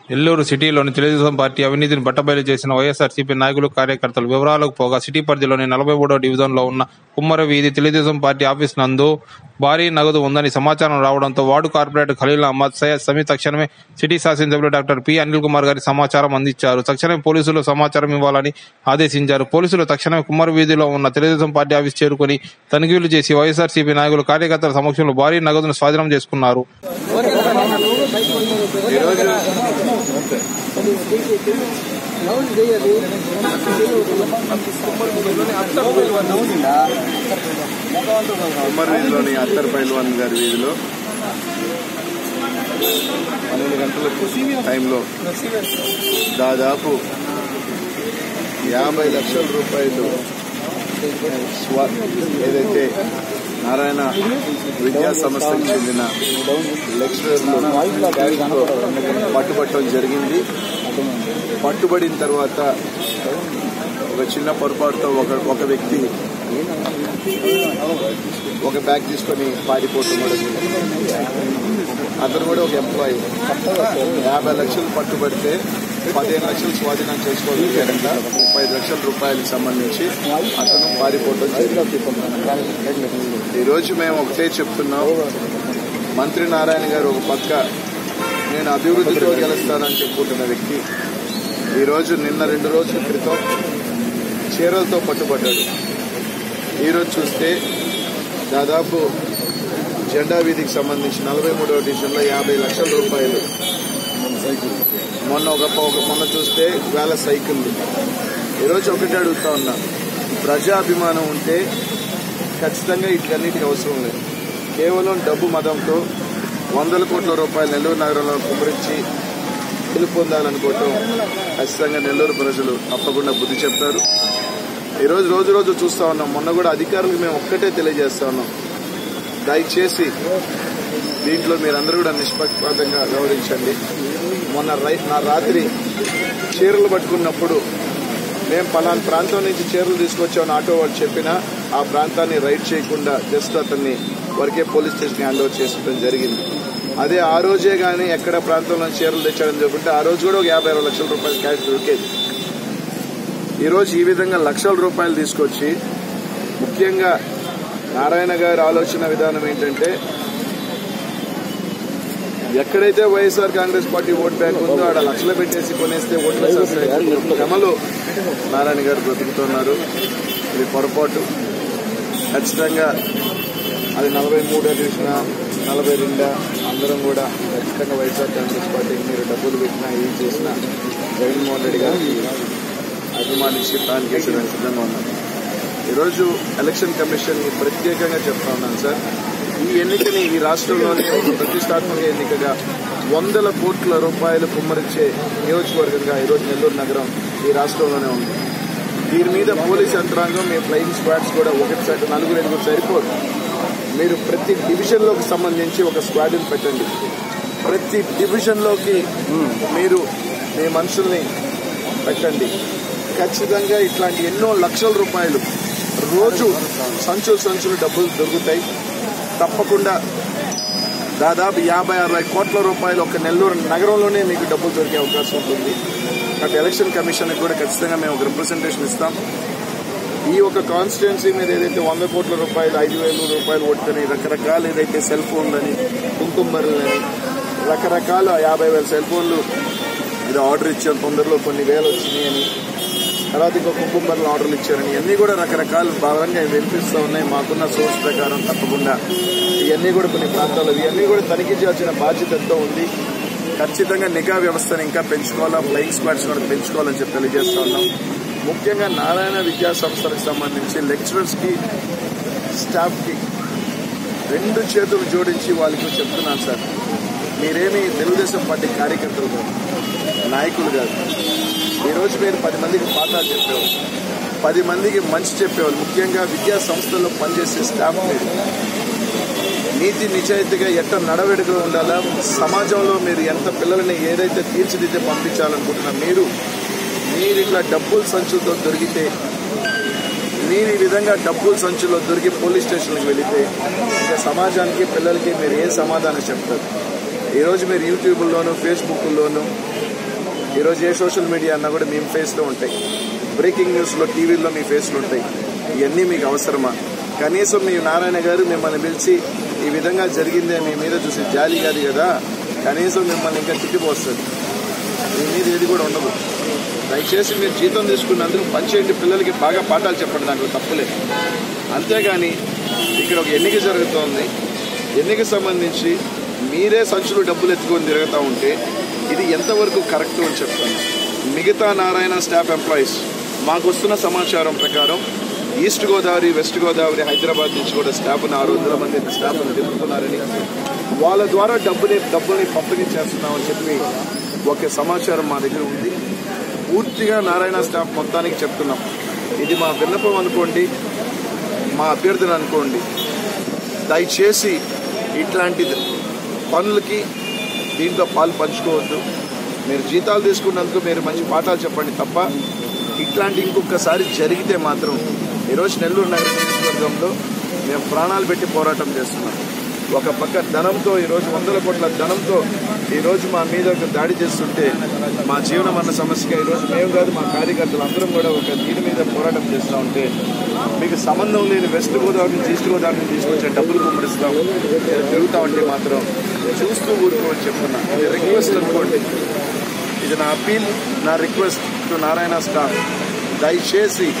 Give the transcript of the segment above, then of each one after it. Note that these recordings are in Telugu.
నెల్లూరు సిటీలోని తెలుగుదేశం పార్టీ అవినీతిని బట్టబయలు చేసిన వైఎస్ఆర్సీపీ నాయకులు కార్యకర్తలు వివరాలకు పోగా సిటీ పరిధిలోని నలభై మూడో డివిజన్లో ఉన్న కుమ్మర వీధి తెలుగుదేశం పార్టీ ఆఫీస్ నందు భారీ నగదు ఉందని సమాచారం రావడంతో వార్డు కార్పొరేటర్ ఖలీల్ అహ్మద్ సయ్యద్ సమీ తక్షణమే సిటీ శాసనసభ్యులు డాక్టర్ పి అనిల్ కుమార్ గారి సమాచారం అందించారు తక్షణమే పోలీసులు సమాచారం ఇవ్వాలని ఆదేశించారు పోలీసులు తక్షణమే కుమ్మర వీధిలో ఉన్న తెలుగుదేశం పార్టీ ఆఫీస్ చేరుకుని తనిఖీలు చేసి వైఎస్ఆర్సీపీ నాయకులు కార్యకర్తల సమక్షంలో భారీ నగదును స్వాధీనం చేసుకున్నారు ఉమ్మర్ వీధిలోని అత్తర్ పైల్వాన్ గారి వీధిలో పన్నెండు గంటల టైంలో దాదాపు యాభై లక్షల రూపాయలు స్వ- ఏదైతే నారాయణ విద్యా సంస్థకు చెందిన లెక్చరర్లు క్యాష్తో పట్టుబట్టడం జరిగింది పట్టుబడిన తర్వాత ఒక చిన్న పొరపాటుతో ఒక ఒక వ్యక్తి ఒక బ్యాగ్ తీసుకొని పారిపోవటం కూడా జరిగింది. అతను కూడా ఒక ఎంప్లాయీ యాభై లక్షలు పట్టుబడితే పదిహేను లక్షలు స్వాధీనం చేసుకోగలిగారంట ముప్పై ఐదు లక్షల రూపాయలకు సంబంధించి అతను పారిపోవటం జరిగింది ఈరోజు మేము ఒకటే చెప్తున్నాం మంత్రి నారాయణ గారు ఒక పక్క నేను అభివృద్ధితో గెలుస్తానని చెప్పుకుంటున్న వ్యక్తి ఈరోజు నిన్న రెండు రోజుల క్రితం చీరలతో పట్టుబడ్డాడు ఈరోజు చూస్తే దాదాపు జెండా వీధికి సంబంధించి నలభై మూడవ డివిజన్లో యాభై లక్షల రూపాయలు మొన్న ఒక ఒక- మొన్న చూస్తే వేల సైకిళ్ళు ఈరోజు ఒకటి అడుగుతా ఉన్నా ప్రజాభిమానం ఉంటే ఖచ్చితంగా ఇట్లన్నిటికీ అవసరం లేదు కేవలం డబ్బు మదంతో వందల కోట్ల రూపాయలు నెల్లూరు నగరంలో కుమరించి గెలుపొందాలనుకోవటం ఖచ్చితంగా నెల్లూరు ప్రజలు తప్పకుండా బుద్ధి చెప్తారు ఈరోజు రోజు రోజు చూస్తా ఉన్నాం మొన్న కూడా అధికారులకు మేము ఒక్కటే తెలియజేస్తా ఉన్నాం దయచేసి దీంట్లో మీరందరూ కూడా నిష్పక్షపాతంగా గౌరవించండి మొన్న రై- నా రాత్రి చీరలు పట్టుకున్నప్పుడు మేము పలానా ప్రాంతం నుంచి చీరలు తీసుకొచ్చామని ఆటో వాళ్ళు చెప్పినా ఆ ప్రాంతాన్ని రైడ్ చేయకుండా జస్ట్ అతన్ని వరకే పోలీస్ స్టేషన్కి హ్యాండ్ ఓవర్ చేసుకోవడం జరిగింది అదే ఆ రోజే కానీ ఎక్కడ ప్రాంతంలో చీరలు తెచ్చాడని చెప్పుకుంటే ఆ రోజు కూడా ఒక యాభై అరవై లక్షల రూపాయలు క్యాష్ దొరికేది ఈరోజు ఈ విధంగా లక్షల రూపాయలు తీసుకొచ్చి ముఖ్యంగా నారాయణ గారి ఆలోచన విధానం ఏంటంటే ఎక్కడైతే YSR Congress party vote bank ఉందో ఆడ లక్షలు పెట్టేసి కొనేస్తే ఓట్లు వేసేస్తాయి క్రమలో నారాయణ గారు బ్రతుకుతున్నారు ఇది పొరపాటు ఖచ్చితంగా అది నలభై మూడో డివిజన్ నలభై రెండా అందరం కూడా ఖచ్చితంగా వైఎస్ఆర్ కాంగ్రెస్ పార్టీకి మీరు డబ్బులు పెట్టినా ఏం చేసినా జగన్మోహన్ రెడ్డి గారికి అభిమానించి ప్లాన్ చేసేదానికి సిద్ధంగా ఉన్నాం ఈరోజు ఎలక్షన్ కమిషన్ ని ప్రత్యేకంగా చెప్తా ఉన్నాను సార్ ఈ ఎన్నికని ఈ రాష్ట్రంలోనే ఒక ప్రతిష్టాత్మక ఎన్నికగా వందల కోట్ల రూపాయలు కుమ్మరించే నియోజకవర్గంగా ఈరోజు నెల్లూరు నగరం ఈ రాష్ట్రంలోనే ఉంది దీని మీద పోలీస్ యంత్రాంగం మీ ఫ్లయింగ్ స్క్వాడ్స్ కూడా ఒకటి సైడ్ నలుగురు ఎదుగురు సరిపోదు మీరు ప్రతి డివిజన్లోకి సంబంధించి ఒక స్క్వాడ్ని పెట్టండి ప్రతి డివిజన్లోకి మీరు మీ మనుషుల్ని పెట్టండి ఖచ్చితంగా ఇట్లాంటి ఎన్నో లక్షల రూపాయలు రోజు సంచులు సంచులు డబ్బులు దొరుకుతాయి తప్పకుండా దాదాపు యాభై అరవై కోట్ల రూపాయలు ఒక నెల్లూరు నగరంలోనే మీకు డబ్బులు దొరికే అవకాశం ఉంటుంది కాబట్టి ఎలక్షన్ కమిషన్ కూడా ఖచ్చితంగా మేము ఒక రిప్రజెంటేషన్ ఇస్తాం ఈ ఒక కాన్స్టిట్యున్సీ మీద ఏదైతే వంద కోట్ల రూపాయలు ఐదు వేల రూపాయలు కొట్టుకొని రకరకాల ఏదైతే సెల్ ఫోన్లని కుంకుమర్లని రకరకాల యాభై వేల సెల్ ఫోన్లు ఇది ఆర్డర్ ఇచ్చాం తొందరలో కొన్ని వేలు వచ్చినాయి అని తర్వాత ఇంకో కుంకుమర్లు ఆర్డర్లు ఇచ్చారని ఇవన్నీ కూడా రకరకాల భాగంగా వినిపిస్తూ ఉన్నాయి మాకున్న సోర్స్ ప్రకారం తప్పకుండా ఇవన్నీ కూడా కొన్ని ప్రాంతాల్లో ఇవన్నీ కూడా తనిఖీ చేయాల్సిన బాధ్యత ఎంతో ఉంది ఖచ్చితంగా నిఘా వ్యవస్థను ఇంకా పెంచుకోవాలా ఫ్లయింగ్ స్క్వాడ్స్ కూడా పెంచుకోవాలని చెప్పి తెలియజేస్తా ఉన్నాం ముఖ్యంగా నారాయణ విద్యా సంస్థలకు సంబంధించి లెక్చరర్స్ కి స్టాఫ్ కి రెండు చేతులు జోడించి వాళ్ళకి చెప్తున్నాను సార్ మీరేమి తెలుగుదేశం పార్టీ కార్యకర్తలు కాదు నాయకులు కాదు ఈరోజు మీరు పది మందికి పాఠాలు చెప్పేవాళ్ళు పది మందికి మంచి చెప్పేవాళ్ళు ముఖ్యంగా విద్యా సంస్థల్లో పనిచేసే స్టాఫ్ మీరు నీతి నిజాయితీగా ఎట్ట నడవడికలు ఉండాలా సమాజంలో మీరు ఎంత పిల్లల్ని ఏదైతే తీర్చిదిద్దే పంపించాలనుకుంటున్నా మీరు మీరు ఇట్లా డబ్బుల సంచులతో దొరికితే మీరు ఈ విధంగా డబ్బుల సంచులో దొరికి పోలీస్ స్టేషన్కి వెళితే ఇంకా సమాజానికి పిల్లలకి మీరు ఏం సమాధానం చెప్తారు ఈరోజు మీరు యూట్యూబ్లోను ఫేస్బుక్లోను ఈరోజు ఏ సోషల్ మీడియా అన్నా కూడా మేము ఫేస్లో ఉంటాయి బ్రేకింగ్ న్యూస్లో టీవీల్లో మీ ఫేస్లు ఉంటాయి ఇవన్నీ మీకు అవసరమా కనీసం మీ నారాయణ గారు మిమ్మల్ని పిలిచి ఈ విధంగా జరిగిందే మీ మీద చూసి జాలి కాదు కదా కనీసం మిమ్మల్ని ఇంకా తిట్టిపోస్తుంది మీ మీద ఏది కూడా ఉండదు దయచేసి మీరు జీతం తీసుకున్నందుకు పనిచేయండి పిల్లలకి బాగా పాఠాలు చెప్పండి దాంట్లో తప్పులేదు అంతేగాని ఇక్కడ ఒక ఎన్నిక జరుగుతోంది ఎన్నిక సంబంధించి మీరే సంచులు డబ్బులు ఎత్తుకొని తిరుగుతూ ఉంటే ఇది ఎంతవరకు కరెక్ట్ అని చెప్తాను మిగతా నారాయణ స్టాఫ్ ఎంప్లాయీస్ మాకు వస్తున్న సమాచారం ప్రకారం ఈస్ట్ గోదావరి వెస్ట్ గోదావరి హైదరాబాద్ నుంచి కూడా స్టాఫ్ను ఆరు వందల మంది స్టాఫ్ను తిరుగుతున్నారని వాళ్ళ ద్వారా డబ్బుని డబ్బుని పంపిణీ చేస్తున్నామని చెప్పి ఒక సమాచారం మా దగ్గర ఉంది పూర్తిగా నారాయణ స్టాఫ్ మొత్తానికి చెప్తున్నాం ఇది మా విన్నపం అనుకోండి మా అభ్యర్థన అనుకోండి దయచేసి ఇట్లాంటి పనులకి దీంట్లో పాలు పంచుకోవద్దు మీరు జీతాలు తీసుకున్నందుకు మీరు మంచి పాఠాలు చెప్పండి తప్ప ఇట్లాంటి ఇంకొకసారి జరిగితే మాత్రం ఈరోజు నెల్లూరు నగర నియోజకవర్గంలో మేము ప్రాణాలు పెట్టి పోరాటం చేస్తున్నాం ఒక పక్క ధనంతో ఈరోజు వందల కోట్ల ధనంతో ఈరోజు మా మీద ఒక దాడి చేస్తుంటే మా జీవన మరణ సమస్యగా ఈరోజు మేము కాదు మా కార్యకర్తలు అందరం కూడా ఒక దీని మీద పోరాటం చేస్తూ ఉంటే మీకు సంబంధం లేని వెస్ట్ గోదావరి నుంచి ఈస్ట్ గోదావరి నుంచి తీసుకొచ్చే డబ్బులు కుమ్మరిస్తాం ఇలా తిరుగుతా ఉంటే మాత్రం చూస్తూ ఊరుకోమని చెప్తున్నా ఇది రిక్వెస్ట్ అనుకోండి ఇది నా అపీల్ నా రిక్వెస్ట్ టు నారాయణ స్టాఫ్ దయచేసి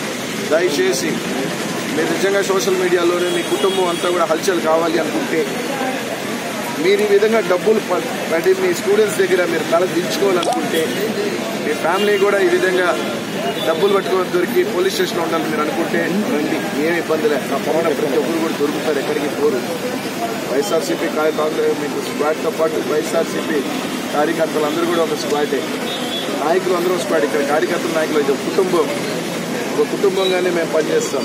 దయచేసి మీరు నిజంగా సోషల్ మీడియాలోనే మీ కుటుంబం అంతా కూడా హల్చల్ కావాలి అనుకుంటే మీరు ఈ విధంగా డబ్బులు ప- పడి మీ స్టూడెంట్స్ దగ్గర మీరు తల దించుకోవాలనుకుంటే మీ ఫ్యామిలీ కూడా ఈ విధంగా డబ్బులు పట్టుకొని దొరికి పోలీస్ స్టేషన్లో ఉండాలని మీరు అనుకుంటే రండి ఏమి ఇబ్బంది లేదు నా పవన ప్రతి ఒక్కరు కూడా దొరుకుతారు ఎక్కడికి పోరు వైఎస్ఆర్సీపీ కార్యకర్తలు మీకు స్క్వాడ్తో పాటు వైఎస్ఆర్సీపీ కార్యకర్తలు అందరూ కూడా ఒక స్క్వాడే నాయకులు అందరూ ఒక స్క్వాడ్ ఇక్కడ కార్యకర్తల నాయకులు ఇది ఒక కుటుంబం ఒక కుటుంబంగానే మేము పనిచేస్తాం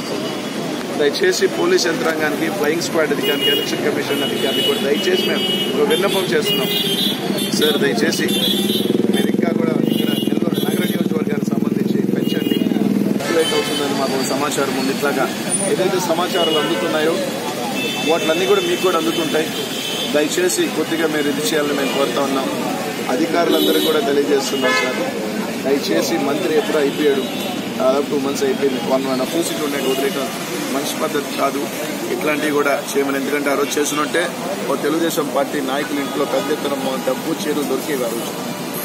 దయచేసి పోలీస్ యంత్రాంగానికి ఫ్లయింగ్ స్క్వాడ్ అధికారికి ఎలక్షన్ కమిషన్ అధికారికి కూడా దయచేసి మేము ఒక విన్నపం చేస్తున్నాం సార్ దయచేసి మీరు ఇంకా కూడా ఇక్కడ నెల్లూరు నగర నియోజకవర్గానికి సంబంధించి పెంచండి లేట్ అవుతుందని మాకు ఒక సమాచారం ఉంది ఇట్లాగా ఏదైతే సమాచారాలు అందుతున్నాయో వాటిలన్నీ కూడా మీకు కూడా అందుతుంటాయి దయచేసి కొద్దిగా మీరు ఇది చేయాలని మేము కోరుతా ఉన్నాం అధికారులందరూ కూడా తెలియజేస్తున్నాం సార్ దయచేసి మంత్రి ఎప్పుడు అయిపోయాడు దాదాపు టూ మంత్స్ అయిపోయింది వన్ వన్ టూ సీట్లు ఉండే వదిలేయటం మంచి పద్ధతి కాదు ఇట్లాంటివి కూడా చేయమని ఎందుకంటే ఆ రోజు చేసినట్టే ఓ తెలుగుదేశం పార్టీ నాయకుల ఇంట్లో పెద్ద ఎత్తున మొ- డబ్బు చీరలు దొరికేవి ఆ రోజు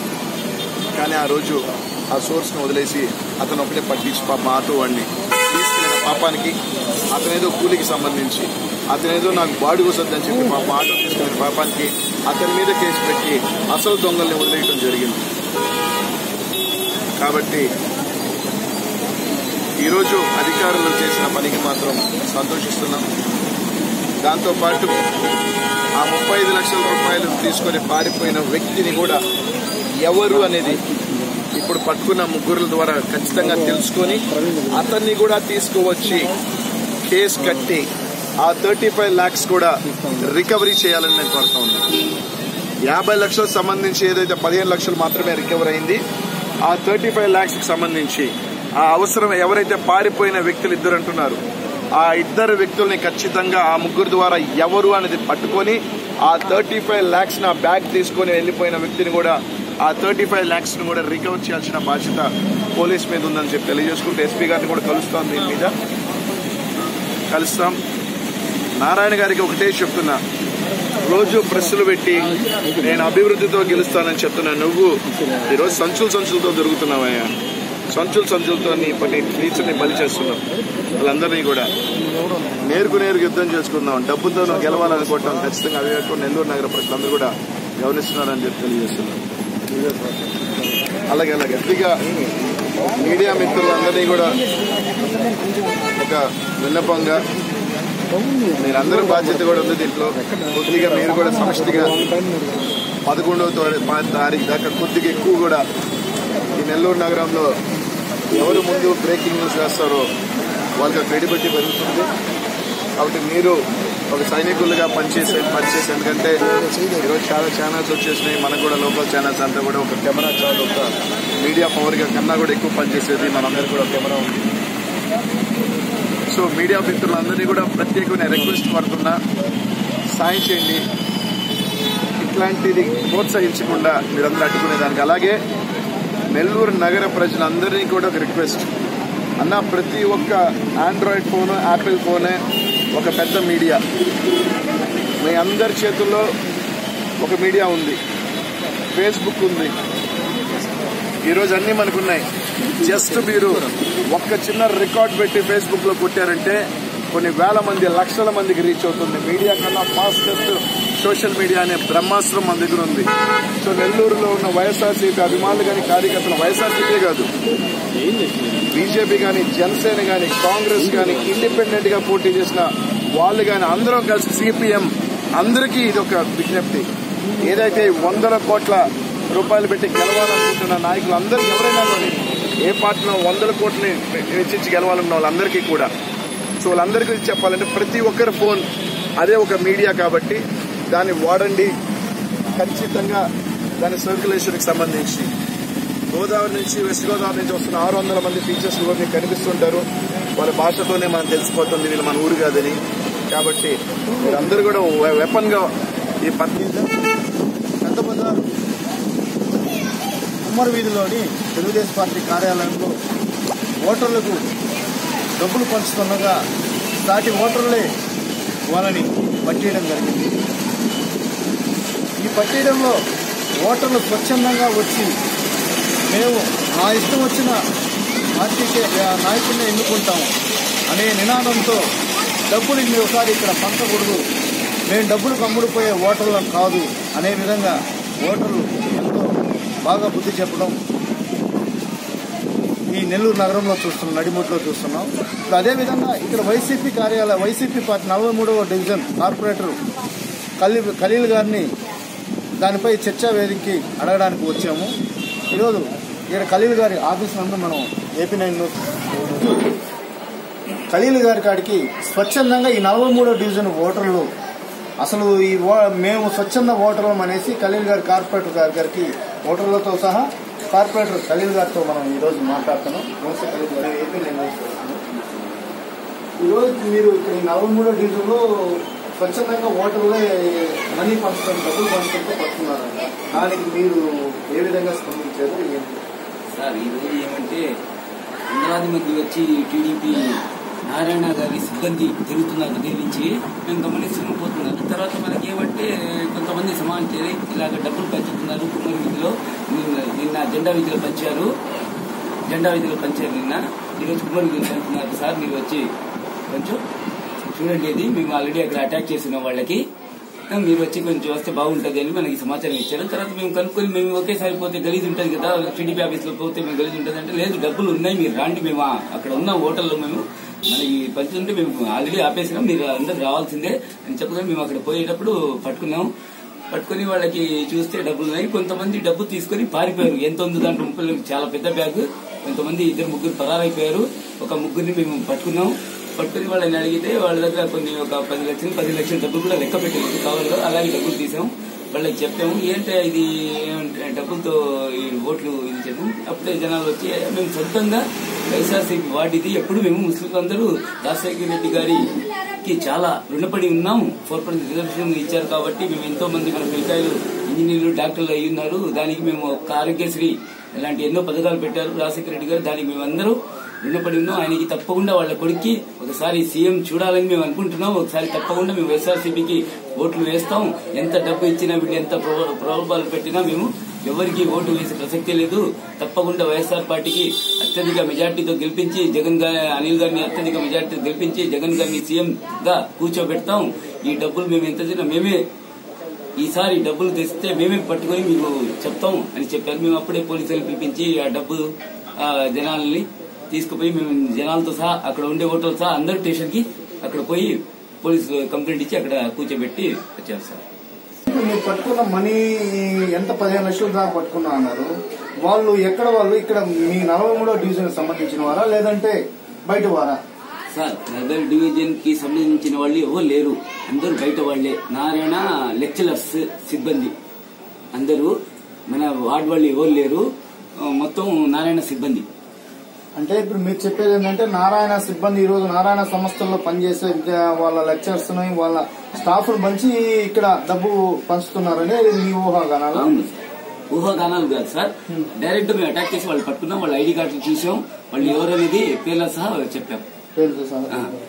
కానీ ఆ రోజు ఆ సోర్స్ను వదిలేసి అతను ఒకటే పట్టించి పాప ఆటో వాడిని తీసుకెళ్ళిన పాపానికి అతనేదో కూలికి సంబంధించి అతనేదో నాకు బాడుగు వస్తుందని చెప్పి పాప ఆటో తీసుకెళ్ళిన పాపానికి అతని మీద కేసు పెట్టి అసలు దొంగల్ని వదిలేయటం జరిగింది కాబట్టి ఈరోజు అధికారులు చేసిన పనికి మాత్రం సంతోషిస్తున్నాం దాంతోపాటు ఆ ముప్పై ఐదు లక్షల రూపాయలు తీసుకొని పారిపోయిన వ్యక్తిని కూడా ఎవరు అనేది ఇప్పుడు పట్టుకున్న ముగ్గురుల ద్వారా ఖచ్చితంగా తెలుసుకొని అతన్ని కూడా తీసుకువచ్చి కేసు కట్టి ఆ థర్టీ ఫైవ్ ల్యాక్స్ కూడా రికవరీ చేయాలని నేను కోరుతా ఉన్నాను యాభై లక్షలకు సంబంధించి ఏదైతే పదిహేను లక్షలు మాత్రమే రికవర్ అయింది ఆ థర్టీ ఫైవ్ ల్యాక్స్ కి సంబంధించి ఆ అవసరం ఎవరైతే పారిపోయిన వ్యక్తులు ఇద్దరు అంటున్నారు ఆ ఇద్దరు వ్యక్తుల్ని ఖచ్చితంగా ఆ ముగ్గురు ద్వారా ఎవరు అనేది పట్టుకొని ఆ థర్టీ ఫైవ్ ల్యాక్స్ నా బ్యాగ్ తీసుకొని వెళ్ళిపోయిన వ్యక్తిని కూడా ఆ థర్టీ ఫైవ్ ల్యాక్స్ ను కూడా రికవర్ చేయాల్సిన బాధ్యత పోలీస్ మీద ఉందని చెప్పి తెలియజేసుకుంటూ ఎస్పీ గారిని కూడా కలుస్తాం దీని మీద కలుస్తాం నారాయణ గారికి ఒకటే చెప్తున్నా రోజు ప్రెస్సులు పెట్టి నేను అభివృద్ధితో గెలుస్తానని చెప్తున్నా నువ్వు ఈరోజు సంచులు సంచులతో దొరుకుతున్నావయ్యా సంచులు సంచులతో నీ పని టీచర్ని బలి చేస్తున్నావు వాళ్ళందరినీ కూడా నేరుకు నేరుకు యుద్ధం చేసుకుందాం డబ్బుతో నువ్వు గెలవాలనుకోవటం ఖచ్చితంగా అవివేకం నెల్లూరు నగర ప్రజలందరూ కూడా గమనిస్తున్నారని చెప్పి తెలియజేస్తున్నాను అలాగే అలాగే గట్టిగా మీడియా మిత్రులందరినీ కూడా ఒక విన్నపంగా మీరందరూ బాధ్యత కూడా ఉంది దీంట్లో కొద్దిగా మీరు కూడా సమష్టిగా పదకొండవ తారీ- పా- తారీఖు దాకా కొద్దిగా ఎక్కువ కూడా ఈ నెల్లూరు నగరంలో ఎవరు ముందు బ్రేకింగ్ న్యూస్ వేస్తారో వాళ్ళకి క్రెడిబిలిటీ పెరుగుతుంది కాబట్టి మీరు ఒక సైనికులుగా పనిచేసే పనిచేసి ఎందుకంటే ఈరోజు చాలా ఛానల్స్ వచ్చేసినాయి మనకు కూడా లోకల్ ఛానల్స్ అంతా కూడా ఒక కెమెరా చాలా ఒక మీడియా పవర్గా కన్నా కూడా ఎక్కువ పనిచేసేది మనందరికీ కూడా కెమెరా ఉంది సో మీడియా మిత్రులందరినీ కూడా ప్రత్యేకమైన రిక్వెస్ట్ పడుతున్నా సాయం చేయండి ఇట్లాంటిది ప్రోత్సహించకుండా మీరందరూ అడ్డుకునేదానికి అలాగే నెల్లూరు నగర ప్రజలందరినీ కూడా ఒక రిక్వెస్ట్ అన్న ప్రతి ఒక్క ఆండ్రాయిడ్ ఫోను యాపిల్ ఫోనే ఒక పెద్ద మీడియా మీ అందరి చేతుల్లో ఒక మీడియా ఉంది ఫేస్బుక్ ఉంది ఈరోజు అన్నీ మనకున్నాయి జస్ట్ మీరు ఒక్క చిన్న రికార్డ్ పెట్టి ఫేస్బుక్ లో కొట్టారంటే కొన్ని వేల మంది లక్షల మందికి రీచ్ అవుతుంది మీడియా కన్నా ఫాస్టెస్ట్ సోషల్ మీడియా అనే బ్రహ్మాస్త్రం మన దగ్గర ఉంది సో నెల్లూరులో ఉన్న వైఎస్ఆర్సీపీ అభిమానులు కానీ కార్యకర్తలు వైఎస్ఆర్సీపీ కాదు బీజేపీ కానీ జనసేన కానీ కాంగ్రెస్ కానీ ఇండిపెండెంట్ గా పోటీ చేసిన వాళ్ళు కానీ అందరం కలిసి సిపిఎం అందరికీ ఇది ఒక విజ్ఞప్తి ఏదైతే ఈ వందల కోట్ల రూపాయలు పెట్టి గెలవాలనుకుంటున్న నాయకులు అందరూ ఎవరైనా కానీ ఏ పార్టీలో వందల కోట్లని వెచ్చించి గెలవాలన్న వాళ్ళందరికీ కూడా సో వాళ్ళందరికీ చెప్పాలంటే ప్రతి ఒక్కరి ఫోన్ అదే ఒక మీడియా కాబట్టి దాన్ని వాడండి ఖచ్చితంగా దాని సర్క్యులేషన్కి సంబంధించి గోదావరి నుంచి వెస్ట్ గోదావరి నుంచి వస్తున్న ఆరు వందల మంది టీచర్స్ కూడా మీకు కనిపిస్తుంటారు వాళ్ళ భాషతోనే మనం తెలిసిపోతుంది వీళ్ళు మన ఊరు కాదని కాబట్టి మీరందరూ కూడా వెపన్ గా ఈ పద్ధతి పెద్ద బజారు ఉమ్మడి వీధిలోని తెలుగుదేశం పార్టీ కార్యాలయంలో ఓటర్లకు డబ్బులు పంచుతుండగా సాటి ఓటర్లే వాళ్ళని పట్టేయడం జరిగింది ఈ పట్టేయడంలో ఓటర్లు స్వచ్ఛందంగా వచ్చి మేము మా ఇష్టం వచ్చిన పార్టీకే ఆ నాయకుడిని ఎన్నుకుంటాము అనే నినాదంతో డబ్బులు ఇన్ని ఒకసారి ఇక్కడ పంచకూడదు మేము డబ్బులు కమ్ముడిపోయే ఓటర్లం కాదు అనే విధంగా ఓటర్లు ఎంతో బాగా బుద్ధి చెప్పడం ఈ నెల్లూరు నగరంలో చూస్తున్నాం నడిముట్లో చూస్తున్నాం ఇప్పుడు అదేవిధంగా ఇక్కడ వైసీపీ కార్యాలయ వైసీపీ పార్టీ నలభై మూడవ డివిజన్ కార్పొరేటర్ కలీ ఖలీల్ గారిని దానిపై చర్చా వేదికకి అడగడానికి వచ్చాము ఈరోజు ఇక్కడ ఖలీల్ గారి ఆఫీస్ నందు మనం ఏపీ నైన్ న్యూస్ ఖలీల్ గారి కాడికి స్వచ్ఛందంగా ఈ నలభై మూడో డివిజన్ ఓటర్లు అసలు ఈ ఓ- మేము స్వచ్ఛంద ఓటర్లం అనేసి ఖలీల్ గారి కార్పొరేటర్ గారి గారికి ఓటర్లతో సహా కార్పొరేటర్ ఖలీల్ గారితో మనం ఈ రోజు మాట్లాడుతున్నాం నమస్తే ఖలీల్ గారు ఏపీ నైన్ న్యూస్ చూస్తున్నాం. ఈ రోజు మీరు ఇక్కడ ఈ నలభై మూడో డివిజన్లో స్వచ్ఛందంగా ఓటర్లే మనీ పంచడం డబ్బులు పంచడంతో పడుతున్నారు దానికి మీరు ఏ విధంగా స్పందించారు ఏంటి సార్ ఈరోజు ఏమంటే వందలాది మంది వచ్చి టీడీపీ నారాయణ గారి సిబ్బంది తిరుగుతున్నారు ఉదయం నుంచి మేము గమనిస్తున్నాం పోతున్నారు తర్వాత మనకి ఏమంటే కొంతమంది సమానం చేరి ఇలాగ డబ్బులు పంచుతున్నారు కుమ్మరి విధిలో నిన్న నిన్న జెండా విధిలో పంచారు జెండా విధిలో పంచారు నిన్న ఈరోజు కుమ్మరి విధిలో పంచుతున్నారు సార్ మీరు వచ్చి కొంచెం చూడండి ఇది మేము ఆల్రెడీ అక్కడ అటాక్ చేసిన వాళ్ళకి మీరు వచ్చి కొంచెం వస్తే బాగుంటది అని మనకి సమాచారం ఇచ్చారు తర్వాత మేము కనుక్కొని మేము ఒకేసారి పోతే గలీజ్ ఉంటది కదా టీడీపీ ఆఫీస్ లో పోతే మేము గలీజ్ ఉంటది అంటే లేదు డబ్బులు ఉన్నాయి మీరు రాండి మేము ఆ- అక్కడ ఉన్న హోటల్లో మేము మనకి పంచుతుంటే మేము ఆల్రెడీ ఆపేసినాం మీరు అందరు రావాల్సిందే అని చెప్పగా మేము అక్కడ పోయేటప్పుడు పట్టుకున్నాం పట్టుకుని వాళ్ళకి చూస్తే డబ్బులు ఉన్నాయి కొంతమంది డబ్బు తీసుకొని పారిపోయారు ఎంత ఉంది దాంట్లో ముప్పై వేలు చాలా పెద్ద బ్యాగ్ కొంతమంది ఇద్దరు ముగ్గురు పరారైపోయారు ఒక ముగ్గురిని మేము పట్టుకున్నాం పట్టుకుని వాళ్ళని అడిగితే వాళ్ళ దగ్గర కొన్ని ఒక పది లక్షలు పది లక్షల డబ్బులు కూడా లెక్క పెట్టలేదు కావాలో అలాగే డబ్బులు తీసాం వాళ్ళకి చెప్పాము ఏంటంటే ఇది ఏమంటే డబ్బులతో ఈ ఓట్లు ఇది చెప్పాము అప్పుడే జనాలు వచ్చి మేము సొంతంగా వైఎస్ఆర్సీపీ వార్డుది ఎప్పుడు మేము ముస్లింలు అందరూ రాజశేఖర రెడ్డి గారికి చాలా రుణపడి ఉన్నాము ఫోర్ పర్సెంట్ రిజర్వేషన్ ఇచ్చారు కాబట్టి మేము ఎంతో మంది మన పిల్లకాయలు ఇంజనీర్లు డాక్టర్లు అయి ఉన్నారు దానికి మేము ఒక ఆరోగ్యశ్రీ ఇలాంటి ఎన్నో పథకాలు పెట్టారు రాజశేఖర రెడ్డి గారు దానికి మేమందరూ రుణపడి ఉన్నాం ఆయనకి తప్పకుండా వాళ్ళ కొడుక్కి ఒకసారి సీఎం చూడాలని మేము అనుకుంటున్నాం ఒకసారి తప్పకుండా మేము వైఎస్ఆర్సీపీకి ఓట్లు వేస్తాం ఎంత డబ్బు ఇచ్చినా వీళ్ళు ఎంత ప్రలో- ప్రలోభాలు పెట్టినా మేము ఎవరికి ఓటు వేసే ప్రసక్తే లేదు తప్పకుండా వైఎస్ఆర్ పార్టీకి అత్యధిక మెజార్టీతో గెలిపించి జగన్ గారి అనిల్ గారిని అత్యధిక మెజార్టీతో గెలిపించి జగన్ గారిని సీఎం గా కూర్చోబెడతాం ఈ డబ్బులు మేము ఎంత తిన్నా మేమే ఈసారి డబ్బులు తెస్తే మేమే పట్టుకొని మీకు చెప్తాం అని చెప్పారు మేము అప్పుడే పోలీసులు పిలిపించి ఆ డబ్బు ఆ జనాల్ని తీసుకుపోయి మేము జనాలతో సహా అక్కడ ఉండే ఓటర్లు సహా అందరు స్టేషన్ కి అక్కడ పోయి పోలీసు కంప్లైంట్ ఇచ్చి అక్కడ కూర్చోబెట్టి వచ్చారు సార్ ఇప్పుడు మీరు పట్టుకున్న మనీ ఎంత పదిహేను లక్షలు దాకా పట్టుకున్నా అన్నారు వాళ్ళు ఎక్కడ వాళ్ళు ఇక్కడ మీ నలభై మూడో డివిజన్ సంబంధించిన వారా లేదంటే బయట వారా సార్ నగర్ డివిజన్ కి సంబంధించిన వాళ్ళు ఎవరు లేరు అందరూ బయట వాళ్లే నారాయణ లెక్చరర్స్ సిబ్బంది అందరూ మన వార్డ్ వాళ్ళు ఎవరు లేరు ఆ, మొత్తం నారాయణ సిబ్బంది అంటే ఇప్పుడు మీరు చెప్పేది ఏంటంటే నారాయణ సిబ్బంది ఈ రోజు నారాయణ సంస్థల్లో పనిచేసే విద్యా వాళ్ళ లెక్చర్స్ వాళ్ళ స్టాఫ్ పంచి ఇక్కడ డబ్బు పంచుతున్నారని అది మీ ఊహాగానాలు అవును సార్ ఊహాగానాలు కాదు సార్ డైరెక్ట్ మేము అటాక్ చేసి వాళ్ళు పట్టుకున్నాం వాళ్ళ ఐడి కార్డులు చూసాం వాళ్ళు ఎవరనేది పేర్ల సహా చెప్పాం తెలుసు సార్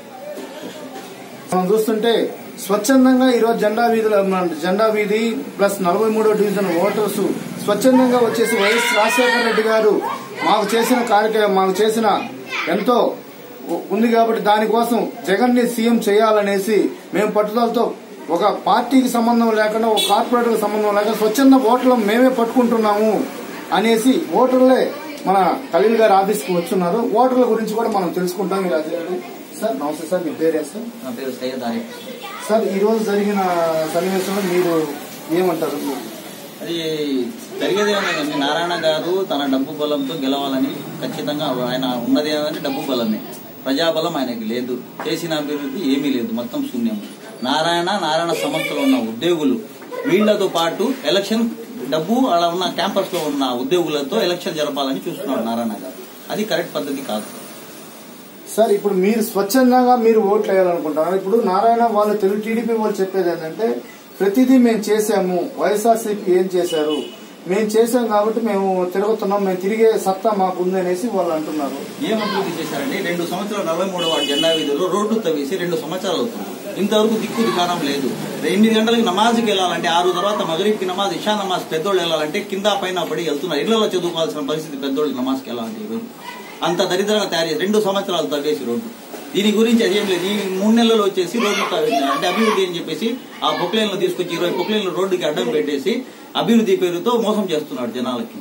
మనం చూస్తుంటే స్వచ్ఛందంగా ఈరోజు జెండా వీధుల మన జెండా వీధి ప్లస్ నలభై మూడో డివిజన్ ఓటర్స్ స్వచ్ఛందంగా వచ్చేసి వైఎస్ రాజశేఖర రెడ్డి గారు మాకు చేసిన కార్యక్రమం మాకు చేసిన ఎంతో ఉ- ఉంది కాబట్టి దానికోసం జగన్ ని సీఎం చేయాలనేసి మేము పట్టుదలతో ఒక పార్టీకి సంబంధం లేకుండా ఒక కార్పొరేట్కి సంబంధం లేకుండా స్వచ్ఛంద ఓటర్లు మేమే పట్టుకుంటున్నాము అనేసి ఓటర్లే మన ఖలీల్ గారి ఆఫీస్కి వచ్చున్నారు ఓటర్ల గురించి కూడా మనం తెలుసుకుంటాం ఈ రాజు గారు సార్ నమస్తే సార్ మీ పేరే సార్ నా పేరు సయ్యద్ ఆరిఫ్ సార్ ఈ రోజు జరిగిన సన్నివేశంలో మీరు ఏమంటారు అది జరిగేది ఏమైందండి నారాయణ గారు తన డబ్బు బలంతో గెలవాలని ఖచ్చితంగా ఆయన ఉన్నది ఏమంటే డబ్బు బలమే ప్రజాబలం ఆయనకి లేదు చేసిన అభివృద్ధి ఏమీ లేదు మొత్తం శూన్యం నారాయణ నారాయణ సంస్థలో ఉన్న ఉద్యోగులు వీళ్లతో పాటు ఎలక్షన్ డబ్బు అలా ఉన్న క్యాంపస్ లో ఉన్న ఉద్యోగులతో ఎలక్షన్ జరపాలని చూస్తున్నాడు నారాయణ గారు అది కరెక్ట్ పద్ధతి కాదు సార్ ఇప్పుడు మీరు స్వచ్ఛందంగా మీరు ఓట్లు వేయాలనుకుంటున్నారు ఇప్పుడు నారాయణ వాళ్ళు తెలుగు టీడీపీ వాళ్ళు చెప్పేది ఏంటంటే ప్రతిదీ మేము చేశాము వైఎస్ఆర్సీపీ ఏం చేశారు మేము చేశాం కాబట్టి మేము తిరుగుతున్నాం మేము తిరిగే సత్తా మాకు ఉంది అనేసి వాళ్ళు అంటున్నారు ఏం అభివృద్ధి చేశారంటే రెండు సంవత్సరాలు నలభై మూడో వార్డు జెండా వీధిలో రోడ్లు తవ్వేసి రెండు సంవత్సరాలు అవుతుంది ఇంతవరకు దిక్కు దికారం లేదు ఎనిమిది గంటలకు నమాజ్కి వెళ్ళాలంటే ఆరు తర్వాత మగరీబ్కి నమాజ్ ఇషా నమాజ్ పెద్దోళ్ళు వెళ్ళాలంటే కింద పైన పడి వెళ్తున్నారు ఇళ్లలో చదువుకోవాల్సిన పరిస్థితి పెద్దోళ్ళు నమాజ్కి వెళ్ళాలంటే ఈరోజు అంత దరిద్రంగా తయారు చేసి రెండు సంవత్సరాలు తవ్వేసి రోడ్డు దీని గురించి అదేం లేదు ఈ మూడు నెలల్లో వచ్చేసి రోడ్లు తవ్వి- అంటే అభివృద్ధి అని చెప్పేసి ఆ పొక్లైన్లు తీసుకొచ్చి ఇరవై పొక్లైన్లు రోడ్డుకి అడ్డం పెట్టేసి అభివృద్ధి పేరుతో మోసం చేస్తున్నాడు జనాలకి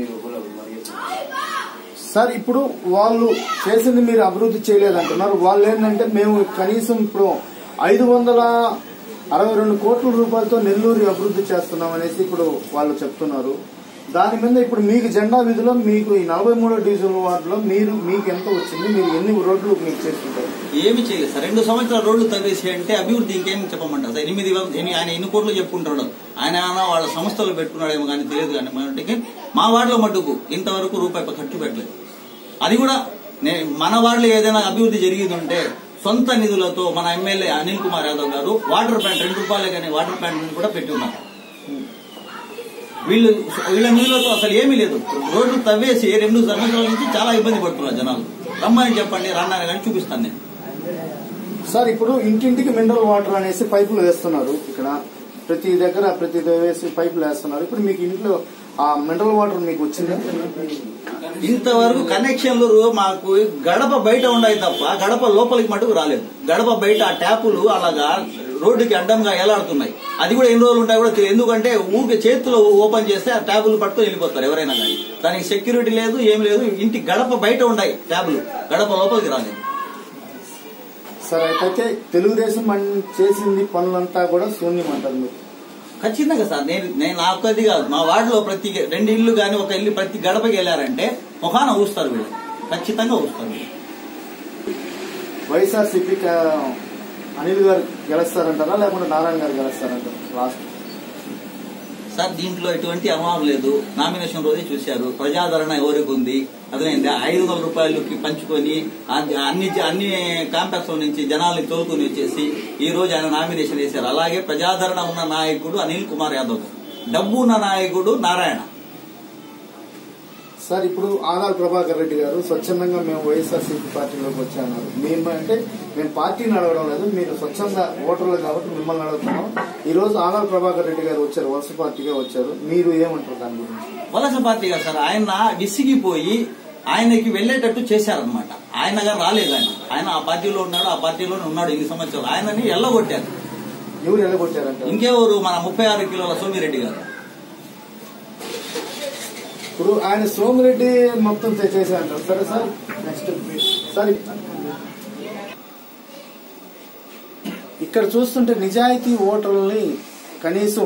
సార్ ఇప్పుడు వాళ్ళు చేసింది మీరు అభివృద్ధి చేయలేదంటున్నారు వాళ్ళు ఏంటంటే మేము కనీసం ఇప్పుడు ఐదు వందల అరవై రెండు కోట్ల రూపాయలతో నెల్లూరు అభివృద్ధి చేస్తున్నాం అనేసి ఇప్పుడు వాళ్ళు చెప్తున్నారు దాని మీద ఇప్పుడు మీకు జెండా విధిలో మీకు ఈ నలభై మూడో డివిజన్ వార్డులో మీరు మీకు ఎంత వచ్చింది మీరు ఎన్ని రోడ్లు మీకు చేసుకుంటారు ఏమి చేయలేదు సార్ రెండు సంవత్సరాల రోడ్లు తవ్వేసి అంటే అభివృద్ధి ఇంకేం చెప్పమంటారు సార్ ఎనిమిది వం- ఎన్ని- ఆయన ఎన్ని కోట్లు చెప్పుకుంటాడు ఆయన ఏమైనా వాళ్ళ సంస్థలు పెట్టుకున్నాడేమో కానీ తెలియదు కానీ మనకి మా వార్డులో మట్టుకు ఇంతవరకు రూపాయి ఖర్చు పెట్టలేదు అది కూడా నే- మన వార్డులో ఏదైనా అభివృద్ధి జరిగింది ఉంటే సొంత నిధులతో మన ఎమ్మెల్యే అనిల్ కుమార్ యాదవ్ గారు వాటర్ ప్లాంట్ రెండు రూపాయలే కానీ వాటర్ ప్లాంట్ కూడా పెట్టి ఉన్నారు వీళ్ళు వీళ్ళ నిధులతో అసలు ఏమీ లేదు రోడ్లు తవ్వేసి రెండు సంవత్సరాల నుంచి చాలా ఇబ్బంది పడుతున్నారు జనాలు రమ్మని చెప్పండి రన్నారని కానీ చూపిస్తాను నేను సార్ ఇప్పుడు ఇంటింటికి మినరల్ వాటర్ అనేసి పైపులు వేస్తున్నారు ఇక్కడ ప్రతి దగ్గర ప్రతి వేసి పైపులు వేస్తున్నారు ఇప్పుడు మీకు ఇంట్లో ఆ మినరల్ వాటర్ మీకు వచ్చిందా ఇంతవరకు కనెక్షన్లు మాకు గడప బయట ఉన్నాయి తప్ప గడప లోపలికి మటుకు రాలేదు గడప బయట ఆ ట్యాపులు అలాగా రోడ్డుకి అడ్డంగా ఎలాడుతున్నాయి అది కూడా ఎన్ని రోజులు ఉంటాయి కూడా తెలియదు ఎందుకంటే ఊరికే చేతిలో ఓపెన్ చేస్తే ఆ ట్యాబులు పట్టుకొని వెళ్ళిపోతారు ఎవరైనా కానీ దానికి సెక్యూరిటీ లేదు ఏం లేదు ఇంటి గడప బయట ఉన్నాయి ట్యాబులు గడప లోపలికి రాలేదు సార్ అయితే తెలుగుదేశం మన- చేసింది పనులంతా కూడా శూన్యం అంటారు మీరు ఖచ్చితంగా సార్ నేను నేను నా ఒక్కది కాదు మా వార్డులో ప్రతి రెండు ఇల్లు కానీ ఒక ఇల్లు ప్రతి గడపకి వెళ్ళారంటే ముఖాన ఊస్తారు వీళ్ళు ఖచ్చితంగా ఊస్తారు వీళ్ళు వైఎస్ఆర్సీపీ అనిల్ గారు గెలుస్తారంటారా లేకుంటే నారాయణ గారు గెలుస్తారంటారా లాస్ట్ సార్ దీంట్లో ఎటువంటి అనుమానం లేదు నామినేషన్ రోజే చూశారు ప్రజాదరణ ఎవరికి ఉంది అదేంటి ఐదు వందల రూపాయలకి పంచుకొని అన్ని అన్ని అన్ని కాంప్లెక్స్ నుంచి జనాల్ని తోలుకొని వచ్చేసి ఈ రోజు ఆయన నామినేషన్ వేశారు అలాగే ప్రజాదరణ ఉన్న నాయకుడు అనిల్ కుమార్ యాదవ్ గారు. డబ్బు ఉన్న నాయకుడు నారాయణ సార్ ఇప్పుడు ఆదాల్ ప్రభాకర్ రెడ్డి గారు స్వచ్ఛందంగా మేము వైఎస్ఆర్సీపీ పార్టీలోకి వచ్చాన్నారు మేము అంటే మేము పార్టీని అడగడం లేదు మీరు స్వచ్ఛంద ఓటర్లు కాబట్టి మిమ్మల్ని అడుగుతున్నాం ఈ రోజు ఆదాల్ ప్రభాకర్ రెడ్డి గారు వచ్చారు వలస పార్టీగా వచ్చారు మీరు ఏమంటారు దాని గురించి వలస పార్టీ గారు సార్ ఆయన విసిగిపోయి ఆయనకి వెళ్లేటట్టు చేశారనమాట ఆయన గారు రాలేదు ఆయన ఆయన ఆ పార్టీలో ఉన్నాడు ఆ పార్టీలోనే ఉన్నాడు ఇన్ని సంవత్సరాలు ఆయనని ఎల్లగొట్టారు ఎవరు ఎలగొట్టారంటారు ఇంకెవరు మన ముప్పై ఆరు కిలోల సోమిరెడ్డి గారు ఇప్పుడు ఆయన సోమిరెడ్డి మొత్తం చేశారంటారు సరే సార్ నెక్స్ట్ సార్ ఇక్కడ చూస్తుంటే నిజాయితీ ఓటర్లని కనీసం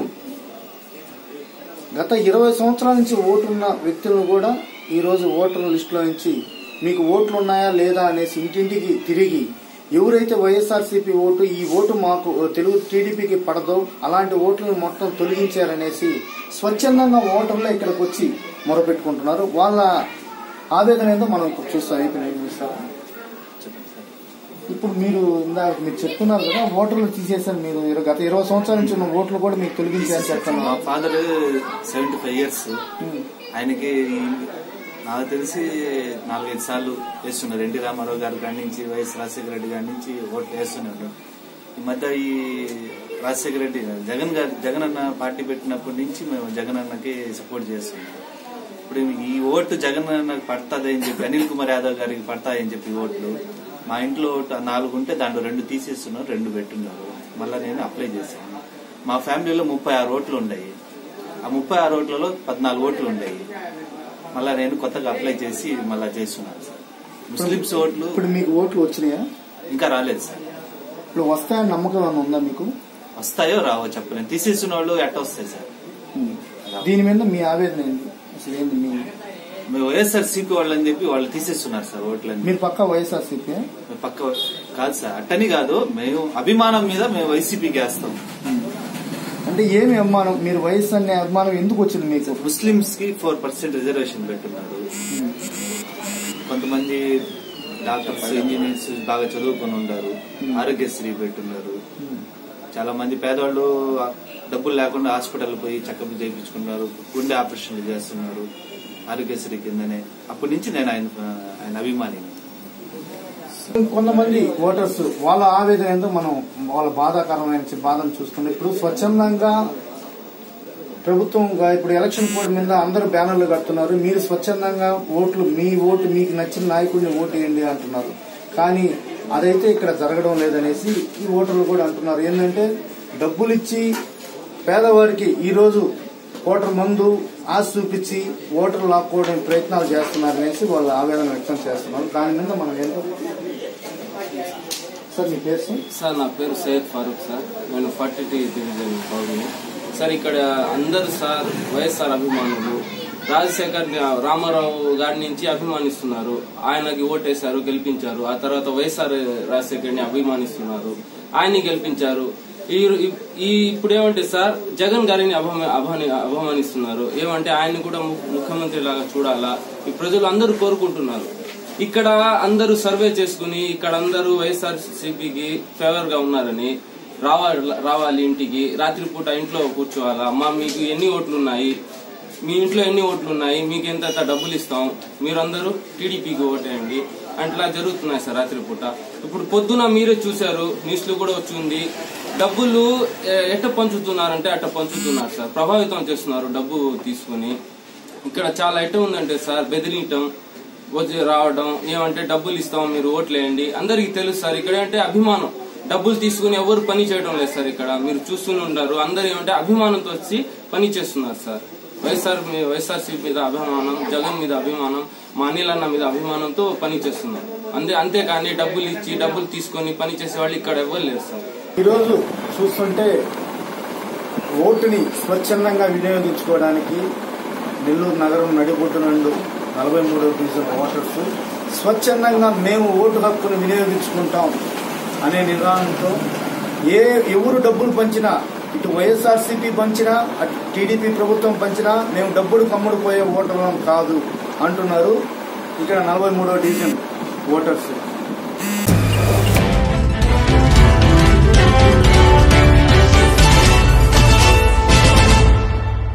గత ఇరవై సంవత్సరాల నుంచి ఓటున్న వ్యక్తులను కూడా ఈ రోజు ఓటర్ల లిస్టులో నుంచి మీకు ఓట్లు ఉన్నాయా లేదా అనేసి ఇంటింటికి తిరిగి ఎవరైతే వైఎస్ఆర్సీపీ ఓటు ఈ ఓటు మాకు తెలుగు టీడీపీకి పడదో అలాంటి ఓట్లను మొత్తం తొలగించారనేసి స్వచ్ఛందంగా ఓటర్లు ఇక్కడికి వచ్చి మొరపెట్టుకుంటున్నారు వాళ్ళ ఆవేదన ఏందో మనం ఇప్పుడు చూస్తాం అయిపోయిన చూస్తాం ఇప్పుడు మీరు ఇందాక మీరు చెప్తున్నారు కదా ఓటర్లు తీసేసారు మీరు ఇరవై- గత ఇరవై సంవత్సరాల నుంచి ఉన్న ఓట్లు కూడా మీకు తొలగించారని మా చెప్తున్నారు ఫాదర్ సెవెంటీ ఫైవ్ ఇయర్స్ ఆయనకి నాకు తెలిసి నాలుగైదు సార్లు వేస్తున్నారు ఎన్టీ రామారావు గారి కాడి నుంచి వైఎస్ రాజశేఖర రెడ్డి గారి నుంచి ఓట్లు వేస్తున్నాడు ఈ మధ్య ఈ రాజశేఖర రెడ్డి గారు, జగన్ గారి జగన్ అన్న పార్టీ పెట్టినప్పటి నుంచి మేము జగన్ అన్నకి సపోర్ట్ చేస్తున్నాం ఇప్పుడు ఈ ఓటు జగన్ అన్నకి పడుతుంది అని చెప్పి అనిల్ కుమార్ యాదవ్ గారికి పడతాయని చెప్పి ఈ ఓట్లు మా ఇంట్లో ఓటు నాలుగు ఉంటే దాంట్లో రెండు తీసేస్తున్నారు రెండు పెట్టున్నారు మళ్ళీ నేను అప్లై చేశాను మా ఫ్యామిలీలో ముప్పై ఆరు ఓట్లు ఉన్నాయి ఆ ముప్పై ఆరు ఓట్లలో పద్నాలుగు ఓట్లు ఉన్నాయి మళ్ళా నేను కొత్తగా అప్లై చేసి మళ్ళా చేస్తున్నాను సార్ ముస్లిమ్స్ ఓట్లు ఇప్పుడు మీకు ఓట్లు వచ్చినాయా ఇంకా రాలేదు సార్ ఇప్పుడు వస్తాయని నమ్మకం ఏమైనా ఉందా మీకు వస్తాయో రావో చెప్పలేను తీసేసిన వాళ్ళు ఎట్ట వస్తాయి సార్ దీని మీద మీ ఆవేదన ఏంటి అసలు ఏంటి మీ మేము వైఎస్ఆర్ సిపి వాళ్ళని చెప్పి వాళ్ళు తీసేస్తున్నారు సార్ ఓట్లని మీరు పక్క వైఎస్ఆర్సీపీ మేము పక్క కాదు సార్ అట్టని కాదు మేము అభిమానం మీద మేము వైసీపీకి వేస్తాం అంటే ఏమి అభిమానం మీరు వయసు అనే అభిమానం ఎందుకు వచ్చింది మీకు ముస్లిమ్స్ కి ఫోర్ పర్సెంట్ రిజర్వేషన్ పెట్టున్నారు కొంతమంది డాక్టర్స్ ఇంజనీర్స్ బాగా చదువుకొని ఉన్నారు ఆరోగ్యశ్రీ పెట్టున్నారు చాలా మంది పేదవాళ్ళు డబ్బులు లేకుండా హాస్పిటల్ పోయి చెకప్ చేయించుకున్నారు గుండె ఆపరేషన్లు చేస్తున్నారు ఆరోగ్యశ్రీ కిందనే అప్పటి నుంచి నేను ఆయన ఆయన అభిమానిని కొంతమంది ఓటర్స్ వాళ్ళ ఆవేదన ఏందో మనం వాళ్ళ బాధాకరమైన బాధను చూసుకుంటే ఇప్పుడు స్వచ్ఛందంగా ప్రభుత్వంగా ఇప్పుడు ఎలక్షన్ కోడ్ మీద అందరూ బ్యానర్లు కడుతున్నారు మీరు స్వచ్ఛందంగా ఓట్లు మీ ఓటు మీకు నచ్చిన నాయకుడిని ఓటు వేయండి అంటున్నారు కానీ అదైతే ఇక్కడ జరగడం లేదనేసి ఈ ఓటర్లు కూడా అంటున్నారు ఏంటంటే డబ్బులు ఇచ్చి పేదవారికి ఈ రోజు ఓటర్ మందు ఆశ చూపించి ఓటర్ లాక్కోవడం ప్రయత్నాలు చేస్తున్నారు అనేసి వాళ్ళు ఆవేదన వ్యక్తం చేస్తున్నారు దాని మీద మనం ఏంటో సార్ మీ పేరు సార్ సార్ నా పేరు సయ్యద్ ఫారూక్ సార్ నేను ఫార్టీ డివిజన్ పౌరుని సార్ ఇక్కడ అందరు సార్ వైఎస్ఆర్ అభిమానులు రాజశేఖర్ రామారావు గారి నుంచి అభిమానిస్తున్నారు ఆయనకి ఓటేశారు గెలిపించారు ఆ తర్వాత వైఎస్ఆర్ రాజశేఖర్ని అభిమానిస్తున్నారు ఆయన్ని గెలిపించారు ఈ ఈ ఇప్పుడు ఏమంటే సార్ జగన్ గారిని అభమ- అభాని అభిమానిస్తున్నారు ఏమంటే ఆయన్ని కూడా ము- ముఖ్యమంత్రి లాగా చూడాలా ఈ ప్రజలు అందరూ కోరుకుంటున్నారు ఇక్కడ అందరూ సర్వే చేసుకుని ఇక్కడ అందరూ వైఎస్ఆర్ సిపికి ఫేవర్ గా ఉన్నారని రావాలి రావాలి ఇంటికి రాత్రిపూట ఇంట్లో కూర్చోవాలా అమ్మా మీకు ఎన్ని ఓట్లు ఉన్నాయి మీ ఇంట్లో ఎన్ని ఓట్లు ఉన్నాయి మీకు ఎంత ఎంత డబ్బులు ఇస్తాం మీరందరూ టీడీపీకి ఓటేయండి అట్లా జరుగుతున్నాయి సార్ రాత్రిపూట ఇప్పుడు పొద్దున మీరే చూశారు న్యూస్ లో కూడా వచ్చింది డబ్బులు ఎ- ఎట్ట పంచుతున్నారంటే అట్ట పంచుతున్నారు సార్ ప్రభావితం చేస్తున్నారు డబ్బు తీసుకుని ఇక్కడ చాలా ఎట్ట ఉందంటే సార్ బెదిరించడం వచ్చి రావడం ఏమంటే డబ్బులు ఇస్తాం మీరు ఓట్లేయండి అందరికి తెలుసు సార్ ఇక్కడ అంటే అభిమానం డబ్బులు తీసుకుని ఎవరు పని చేయడం లేదు సార్ ఇక్కడ మీరు చూస్తూనే ఉంటారు అందరు ఏమంటే అభిమానంతో వచ్చి పని చేస్తున్నారు సార్ వైఎస్ఆర్ మీ- వైఎస్ఆర్సీ మీద అభిమానం జగన్ మీద అభిమానం మా అనిల్ అన్న మీద అభిమానంతో పని చేస్తున్నారు అంతే అంతేకాని డబ్బులు ఇచ్చి డబ్బులు తీసుకొని పని చేసే వాళ్ళు ఇక్కడ ఎవరు లేరు సార్ ఈరోజు చూస్తుంటే ఓటుని స్వచ్ఛందంగా వినియోగించుకోవడానికి నెల్లూరు నగరం నడిబొడ్డు నుండి నలభై మూడవ డివిజన్ ఓటర్స్ స్వచ్ఛందంగా మేము ఓటు హక్కును వినియోగించుకుంటాం అనే నిర్ణయంతో ఏ ఎవరు డబ్బులు పంచినా ఇటు వైఎస్ఆర్సీపీ పంచినా అటు టీడీపీ ప్రభుత్వం పంచినా మేము డబ్బులు కమ్ముడు పోయే ఓటర్లం కాదు అంటున్నారు ఇక్కడ నలభై మూడవ డివిజన్ ఓటర్స్